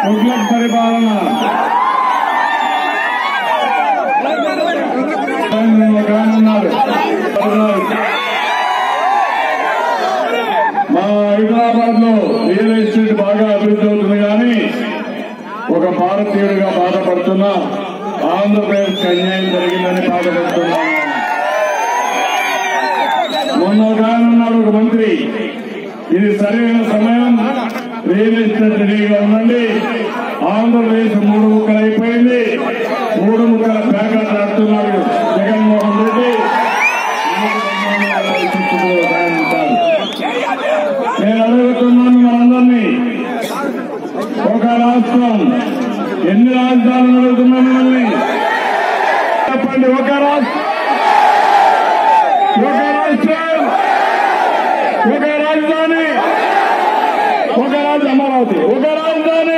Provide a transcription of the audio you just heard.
తుగ్లక్ పరిపాలన ఒక ఆయన ఉన్నారు. మా హైదరాబాద్ లో రియల్ ఎస్టేట్ బాగా అభివృద్ధి అవుతుంది కానీ ఒక భారతీయుడిగా బాధపడుతున్నా ఆంధ్రప్రదేశ్ అన్యాయం జరిగిందని బాధపడుతున్నాను మొన్న ఒక ఆయన ఉన్నాడు ఒక మంత్రి ఇది సరైన సమయం రియల్ ఎస్టేట్ రెడీగా ఉండండి ఆంధ్రప్రదేశ్ మూడు ముక్కలు అయిపోయింది మూడు ముక్కల ప్యాకెట్ రాస్తున్నాడు జగన్మోహన్ రెడ్డి నేను అడుగుతున్నాను మనందరినీ ఒక రాష్ట్రం ఎన్ని రాజధానులు అడుగుతున్నాను మిమ్మల్ని చెప్పండి ఒక రాష్ట్రం ఒక రాష్ట్రం ఒక రాజధాని ఒక రాజు అమరావతి ఒక రాజధాని